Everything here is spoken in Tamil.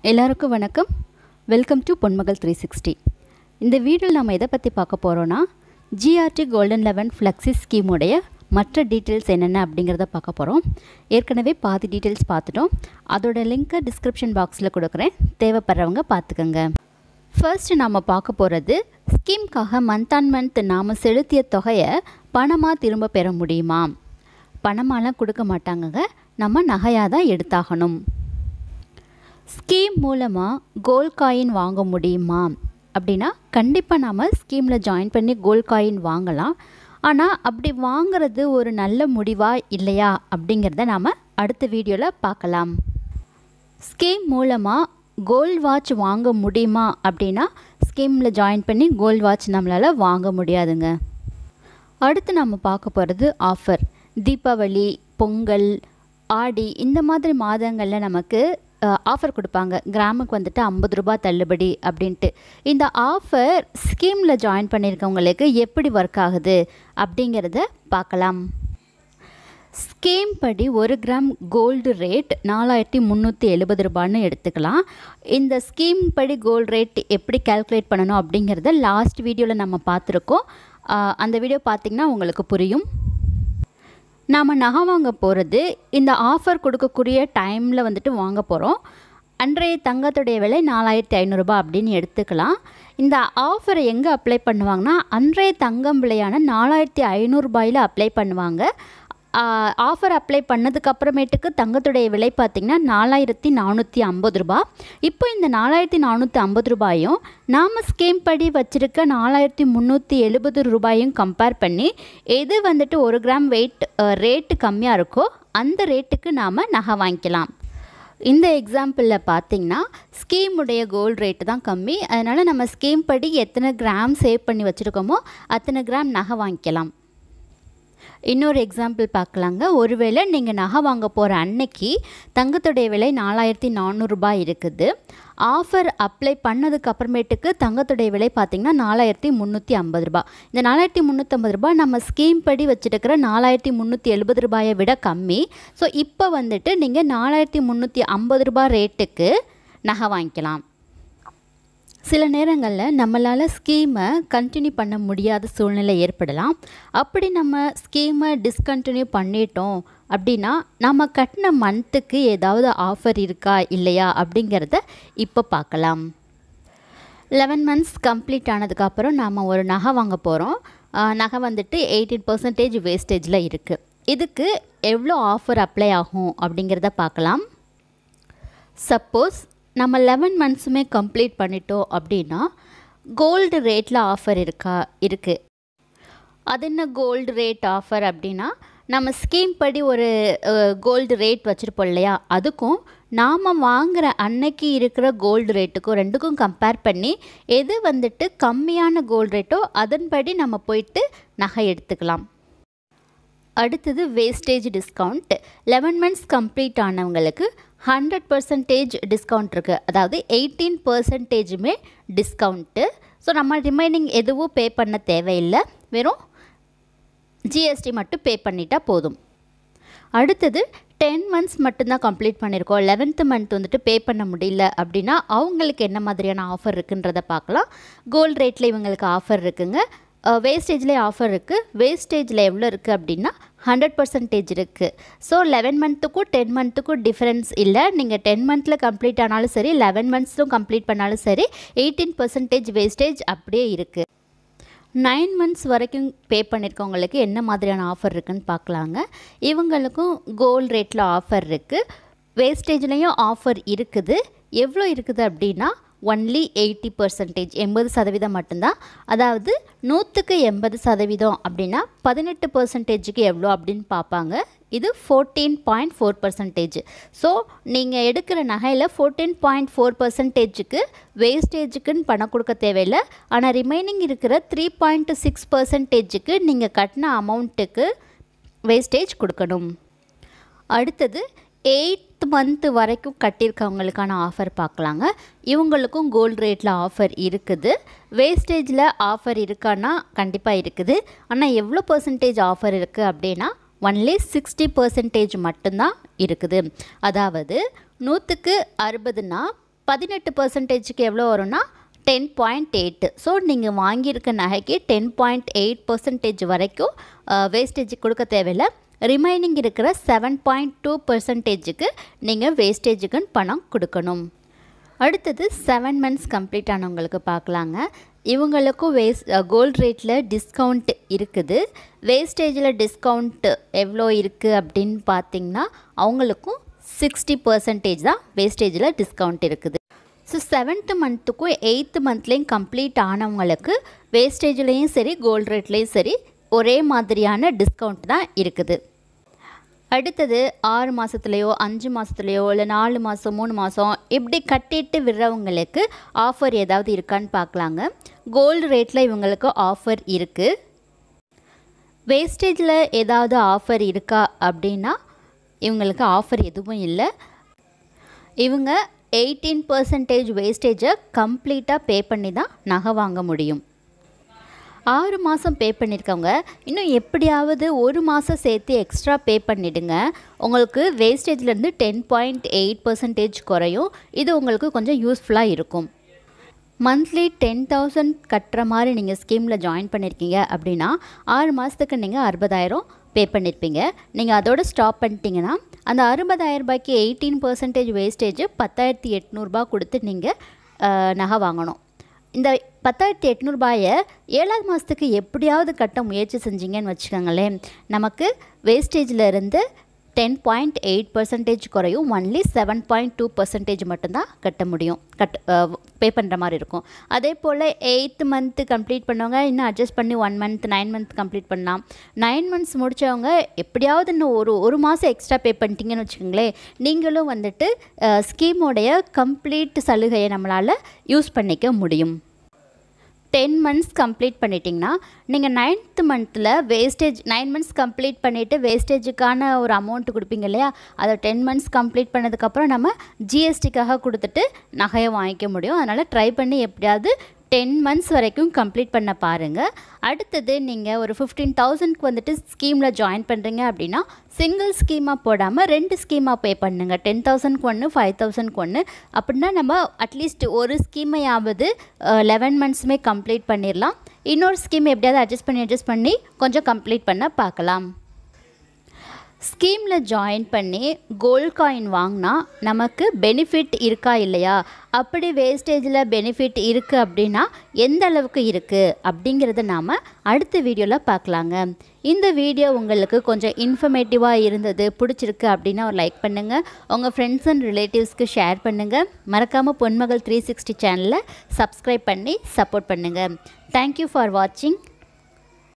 எல்லாருக்கும் வணக்கம் welcome to Ponmagal three sixty இந்த வீடியோவில் நம்ம எதை பற்றி பார்க்க போகிறோன்னா ஜிஆர்டி கோல்டன் லெவன் ஃப்ளெக்ஸி ஸ்கீமுடைய மற்ற டீட்டெயில்ஸ் என்னென்ன அப்படிங்கிறத பார்க்க போகிறோம் ஏற்கனவே பாதி டீட்டெயில்ஸ் பார்த்துட்டோம் அதோட லிங்க்கை டிஸ்கிரிப்ஷன் பாக்ஸில் கொடுக்குறேன் தேவைப்படுறவங்க பார்த்துக்கோங்க ஃபர்ஸ்ட் நாம் பார்க்க போகிறது ஸ்கீம்காக மந்த் ஆன் மந்த் நாம் செலுத்திய தொகையை பணமாக திரும்ப பெற முடியுமா பணமாலாம் கொடுக்க மாட்டாங்கங்க நம்ம நகையாக தான் எடுத்தாகணும் ஸ்கீம் மூலமாக கோல்ட் காயின் வாங்க முடியுமா அப்படின்னா கண்டிப்பாக நாம் ஸ்கீமில் ஜாயின் பண்ணி கோல்ட் காயின் வாங்கலாம் ஆனால் அப்படி வாங்குறது ஒரு நல்ல முடிவா இல்லையா அப்படிங்கிறத நாம் அடுத்த வீடியோவில் பார்க்கலாம் ஸ்கீம் மூலமாக கோல்ட் வாட்ச் வாங்க முடியுமா அப்படின்னா ஸ்கீமில் ஜாயின் பண்ணி கோல்ட் வாட்ச் நம்மளால் வாங்க முடியாதுங்க அடுத்து நம்ம பார்க்க போகிறது ஆஃபர் தீபாவளி பொங்கல் ஆடி இந்த மாதிரி மாதங்களில் நமக்கு ஆஃபர் கொடுப்பாங்க கிராமுக்கு வந்துட்டு ஐம்பது ரூபா தள்ளுபடி அப்படின்ட்டு இந்த ஆஃபர் ஸ்கீமில் ஜாயின் பண்ணியிருக்கவங்களுக்கு எப்படி ஒர்க் ஆகுது அப்படிங்கிறத பார்க்கலாம் ஸ்கீம் படி ஒரு கிராம் கோல்டு ரேட் நாலாயிரத்தி முந்நூற்றி எழுபது ரூபான்னு எடுத்துக்கலாம் இந்த ஸ்கீம் படி கோல்டு ரேட் எப்படி கால்குலேட் பண்ணணும் அப்படிங்கிறத லாஸ்ட் வீடியோவில் நம்ம பார்த்துருக்கோம் அந்த வீடியோ பார்த்திங்கன்னா உங்களுக்கு புரியும் நாம் நகை வாங்க போகிறது இந்த ஆஃபர் கொடுக்கக்கூடிய டைமில் வந்துட்டு வாங்க போகிறோம் அன்றைய தங்கத்துடைய விலை நாலாயிரத்தி ஐநூறுரூபா அப்படின்னு எடுத்துக்கலாம் இந்த ஆஃபரை எங்கே அப்ளை பண்ணுவாங்கன்னா அன்றைய தங்கம் விலையான நாலாயிரத்தி ஐநூறுரூபாயில் அப்ளை பண்ணுவாங்க ஆஃபர் அப்ளை பண்ணதுக்கு அப்புறமேட்டுக்கு தங்கத்துடைய விலை பார்த்திங்கன்னா நாலாயிரத்தி நானூற்றி ஐம்பது ரூபா இப்போ இந்த நாலாயிரத்தி நானூற்றி ஐம்பது ரூபாயும் நாம் ஸ்கீம் படி வச்சுருக்க நாலாயிரத்தி முந்நூற்றி எழுபது ரூபாயும் கம்பேர் பண்ணி எது வந்துட்டு ஒரு கிராம் வெயிட் ரேட்டு கம்மியாக இருக்கோ அந்த ரேட்டுக்கு நாம் நகை வாங்கிக்கலாம் இந்த எக்ஸாம்பிளில் பார்த்திங்கன்னா ஸ்கீமுடைய கோல்டு ரேட்டு தான் கம்மி அதனால் நம்ம ஸ்கீம் படி எத்தனை கிராம் சேவ் பண்ணி வச்சுருக்கோமோ அத்தனை கிராம் நகை வாங்கிக்கலாம் இன்னொரு எக்ஸாம்பிள் பார்க்கலாங்க ஒருவேளை நீங்கள் நகை வாங்க போகிற அன்னைக்கு தங்கத்துடைய விலை நாலாயிரத்தி நானூறுரூபா இருக்குது ஆஃபர் அப்ளை பண்ணதுக்கு அப்புறமேட்டுக்கு தங்கத்துடைய விலை பார்த்திங்கன்னா நாலாயிரத்தி முந்நூற்றி ஐம்பது ரூபா இந்த நாலாயிரத்தி முந்நூற்றம்பது ரூபா நம்ம ஸ்கீம் படி வச்சுருக்கிற நாலாயிரத்தி முந்நூற்றி எழுபது ரூபாயை விட கம்மி ஸோ இப்போ வந்துட்டு நீங்கள் நாலாயிரத்தி முந்நூற்றி ஐம்பது ரூபா ரேட்டுக்கு நகை வாங்கிக்கலாம் சில நேரங்களில் நம்மளால் ஸ்கீமை கண்டினியூ பண்ண முடியாத சூழ்நிலை ஏற்படலாம் அப்படி நம்ம ஸ்கீமை டிஸ்கண்டினியூ பண்ணிட்டோம் அப்படின்னா நம்ம கட்டின மந்த்துக்கு ஏதாவது ஆஃபர் இருக்கா இல்லையா அப்படிங்கிறத இப்போ பார்க்கலாம் லெவன் மந்த்ஸ் கம்ப்ளீட் ஆனதுக்கப்புறம் நாம் ஒரு நகை வாங்க போகிறோம் நகை வந்துட்டு எயிட்டீன் பர்சன்டேஜ் வேஸ்டேஜில் இருக்குது இதுக்கு எவ்வளோ ஆஃபர் அப்ளை ஆகும் அப்படிங்கிறத பார்க்கலாம் சப்போஸ் நம்ம லெவன் மந்த்ஸுமே கம்ப்ளீட் பண்ணிட்டோம் அப்படின்னா கோல்டு ரேட்டில் ஆஃபர் இருக்கா இருக்குது அது என்ன கோல்டு ரேட் ஆஃபர் அப்படின்னா நம்ம ஸ்கீம் படி ஒரு கோல்டு ரேட் வச்சுருப்போம் இல்லையா அதுக்கும் நாம் வாங்குகிற அன்னைக்கு இருக்கிற கோல்டு ரேட்டுக்கும் ரெண்டுக்கும் கம்பேர் பண்ணி எது வந்துட்டு கம்மியான கோல்டு ரேட்டோ அதன்படி நம்ம போயிட்டு நகை எடுத்துக்கலாம் அடுத்தது wastage discount eleven months complete ஆனவங்களுக்கு ஹண்ட்ரட் பர்சன்டேஜ் டிஸ்கவுண்ட் இருக்குது அதாவது எயிட்டீன் பர்சன்டேஜுமே டிஸ்கவுண்ட்டு ஸோ நம்ம ரிமைனிங் எதுவும் பே பண்ண தேவையில்லை வெறும் ஜிஎஸ்டி மட்டும் பே பண்ணிட்டா போதும் அடுத்தது டென் மந்த்ஸ் மட்டும்தான் கம்ப்ளீட் பண்ணியிருக்கோம் லெவன்த்து மந்த் வந்துட்டு பே பண்ண முடியல அப்படின்னா அவங்களுக்கு என்ன மாதிரியான ஆஃபர் இருக்குன்றதை பார்க்கலாம் கோல்டு ரேட்டில் இவங்களுக்கு ஆஃபர் இருக்குங்க வேஸ்டேஜ்லேயே ஆஃபர் இருக்குது வேஸ்டேஜில் எவ்வளோ இருக்குது அப்படின்னா ஹண்ட்ரட் பர்சன்டேஜ் இருக்குது ஸோ லெவன் மந்த்துக்கும் டென் மந்த்துக்கும் டிஃப்ரென்ஸ் இல்லை நீங்கள் டென் மந்த்தில் கம்ப்ளீட் ஆனாலும் சரி லெவன் மந்த்ஸும் கம்ப்ளீட் பண்ணாலும் சரி எயிட்டீன் பர்சன்டேஜ் வேஸ்டேஜ் அப்படியே இருக்குது நைன் மந்த்ஸ் வரைக்கும் பே பண்ணியிருக்கவங்களுக்கு என்ன மாதிரியான ஆஃபர் இருக்குதுன்னு பார்க்கலாங்க இவங்களுக்கும் கோல்டு ரேட்டில் ஆஃபர் இருக்குது வேஸ்டேஜ்லேயும் ஆஃபர் இருக்குது எவ்வளோ இருக்குது அப்படின்னா ஒன்லி எயிட்டி பர்சன்டேஜ் எண்பது சதவீதம் மட்டும்தான் அதாவது நூற்றுக்கு எண்பது சதவீதம் அப்படின்னா பதினெட்டு பர்சன்டேஜுக்கு எவ்வளோ அப்படின்னு பார்ப்பாங்க இது fourteen point four percentage so நீங்கள் எடுக்கிற நகையில் ஃபோர்டீன் பாயிண்ட் ஃபோர் பர்சன்டேஜுக்கு வேஸ்டேஜுக்குன்னு பணம் கொடுக்க தேவையில்லை ஆனால் ரிமைனிங் இருக்கிற த்ரீ பாயிண்ட் சிக்ஸ் பர்சன்டேஜுக்கு நீங்கள் கட்டின அமௌண்ட்டுக்கு வேஸ்டேஜ் கொடுக்கணும் அடுத்தது எயித் மந்த்து வரைக்கும் கட்டியிருக்கவங்களுக்கான ஆஃபர் பார்க்கலாங்க இவங்களுக்கும் கோல்டு ரேட்டில் ஆஃபர் இருக்குது வேஸ்டேஜில் ஆஃபர் இருக்கான்னா கண்டிப்பாக இருக்குது ஆனால் எவ்வளோ பர்சன்டேஜ் ஆஃபர் இருக்குது அப்படின்னா ஒன்லி சிக்ஸ்டி பர்சன்டேஜ் மட்டும்தான் இருக்குது அதாவது நூற்றுக்கு அறுபதுனா பதினெட்டு பர்சன்டேஜுக்கு எவ்வளோ வரும்னா டென் பாயிண்ட் எயிட்டு ஸோ நீங்கள் வாங்கியிருக்க நகைக்கு டென் பாயிண்ட் எயிட் பர்சன்டேஜ் வரைக்கும் வேஸ்டேஜ் கொடுக்க தேவையில்லை ரிமைனிங் இருக்கிற செவன் பாயிண்ட் டூ பர்சன்டேஜுக்கு நீங்கள் வேஸ்டேஜுக்குன்னு பணம் கொடுக்கணும் அடுத்தது செவன் மந்த்ஸ் கம்ப்ளீட் ஆனவங்களுக்கு பார்க்கலாங்க இவங்களுக்கும் வேஸ்ட் கோல்ட் ரேட்டில் டிஸ்கவுண்ட் இருக்குது வேஸ்டேஜில் டிஸ்கவுண்ட் எவ்வளோ இருக்குது அப்படின்னு பார்த்தீங்கன்னா அவங்களுக்கும் சிக்ஸ்டி பர்சன்டேஜ் தான் வேஸ்டேஜில் டிஸ்கவுண்ட் இருக்குது ஸோ செவன்த்து மந்த்துக்கும் எயித்து மந்த்லேயும் கம்ப்ளீட் ஆனவங்களுக்கு வேஸ்டேஜ்லேயும் சரி கோல்ட் ரேட்லேயும் சரி ஒரே மாதிரியான டிஸ்கவுண்ட் தான் இருக்குது அடுத்தது ஆறு மாதத்துலேயோ அஞ்சு மாதத்துலேயோ இல்லை நாலு மாதம் மூணு மாதம் இப்படி கட்டிட்டு விடுறவங்களுக்கு ஆஃபர் ஏதாவது இருக்கான்னு பார்க்கலாங்க கோல்டு ரேட்டில் இவங்களுக்கு ஆஃபர் இருக்குது வேஸ்டேஜில் ஏதாவது ஆஃபர் இருக்கா அப்படின்னா இவங்களுக்கு ஆஃபர் எதுவும் இல்லை இவங்க எயிட்டீன் பர்சன்டேஜ் வேஸ்டேஜை கம்ப்ளீட்டாக பே பண்ணி தான் நகை வாங்க முடியும் ஆறு மாதம் பே பண்ணியிருக்கவங்க இன்னும் எப்படியாவது ஒரு மாதம் சேர்த்து எக்ஸ்ட்ரா பே பண்ணிவிடுங்க உங்களுக்கு வேஸ்டேஜ்லேருந்து டென் பாயிண்ட் எயிட் பர்சன்டேஜ் குறையும் இது உங்களுக்கு கொஞ்சம் யூஸ்ஃபுல்லாக இருக்கும் மந்த்லி டென் தௌசண்ட் கட்டுற மாதிரி நீங்கள் ஸ்கீமில் ஜாயின் பண்ணியிருக்கீங்க அப்படின்னா ஆறு மாதத்துக்கு நீங்கள் அறுபதாயிரம் பே பண்ணியிருப்பீங்க நீங்கள் அதோட ஸ்டாப் பண்ணிட்டீங்கன்னா அந்த அறுபதாயிரம் ரூபாய்க்கு எயிட்டீன் பர்சன்டேஜ் வேஸ்டேஜ் பத்தாயிரத்தி எட்நூறுபா கொடுத்து நீங்கள் நகை வாங்கணும் இந்த பத்தாயிரத்தி எட்நூறுபாயை ஏழாவது மாதத்துக்கு எப்படியாவது கட்ட முயற்சி செஞ்சீங்கன்னு வச்சுக்கோங்களேன் நமக்கு வேஸ்டேஜில் இருந்து டென் பாயிண்ட் எயிட் பர்சன்டேஜ் குறையும் only seven point two percentage மட்டும்தான் கட்ட முடியும் கட் பே பண்ணுற மாதிரி இருக்கும் அதே போல் எயித்து மந்த்து கம்ப்ளீட் பண்ணவங்க இன்னும் அட்ஜஸ்ட் பண்ணி one month nine month complete பண்ணலாம் நைன் மந்த்ஸ் முடித்தவங்க எப்படியாவது இன்னும் ஒரு ஒரு மாதம் எக்ஸ்ட்ரா பே பண்ணிட்டீங்கன்னு வச்சுக்கோங்களேன் நீங்களும் வந்துட்டு ஸ்கீமோடைய கம்ப்ளீட் சலுகையை நம்மளால் யூஸ் பண்ணிக்க முடியும் டென் மந்த்ஸ் கம்ப்ளீட் பண்ணிட்டீங்கன்னா நீங்கள் நைன்த் மந்த்தில் வேஸ்டேஜ் நைன் மந்த்ஸ் கம்ப்ளீட் பண்ணிவிட்டு வேஸ்டேஜுக்கான ஒரு அமௌண்ட் கொடுப்பீங்க இல்லையா அதை டென் மந்த்ஸ் கம்ப்ளீட் பண்ணதுக்கப்புறம் நம்ம ஜிஎஸ்டிக்காக கொடுத்துட்டு நகையை வாங்கிக்க முடியும் அதனால் ட்ரை பண்ணி எப்படியாவது டென் மந்த்ஸ் வரைக்கும் கம்ப்ளீட் பண்ண பாருங்கள் அடுத்தது நீங்கள் ஒரு ஃபிஃப்டீன் தௌசண்ட்க்கு வந்துட்டு ஸ்கீமில் ஜாயின் பண்ணுறீங்க அப்படின்னா சிங்கிள் ஸ்கீமாக போடாமல் ரெண்டு ஸ்கீமாக பே பண்ணுங்கள் டென் தௌசண்ட்க்கு ஒன்று ஃபைவ் தௌசண்ட்க்கு ஒன்று அப்படின்னா நம்ம அட்லீஸ்ட் ஒரு ஸ்கீமையாவது லெவன் மந்த்ஸுமே கம்ப்ளீட் பண்ணிடலாம் இன்னொரு ஸ்கீம் எப்படியாவது அட்ஜஸ்ட் பண்ணி அட்ஜஸ்ட் பண்ணி கொஞ்சம் கம்ப்ளீட் பண்ண பார்க்கலாம் ஸ்கீமில் ஜாயின் பண்ணி கோல்ட் காயின் வாங்கினா நமக்கு பெனிஃபிட் இருக்கா இல்லையா அப்படி வேஸ்டேஜில் பெனிஃபிட் இருக்குது அப்படின்னா எந்த அளவுக்கு இருக்குது அப்படிங்கிறத நாம் அடுத்த வீடியோவில் பார்க்கலாங்க இந்த வீடியோ உங்களுக்கு கொஞ்சம் இன்ஃபர்மேட்டிவாக இருந்தது பிடிச்சிருக்கு அப்படின்னா ஒரு லைக் பண்ணுங்கள் உங்கள் ஃப்ரெண்ட்ஸ் அண்ட் ரிலேட்டிவ்ஸ்க்கு ஷேர் பண்ணுங்கள் மறக்காமல் பொன்மகள் த்ரீ சிக்ஸ்டி சேனலை சப்ஸ்கிரைப் பண்ணி சப்போர்ட் பண்ணுங்கள் தேங்க்யூ ஃபார் வாட்சிங்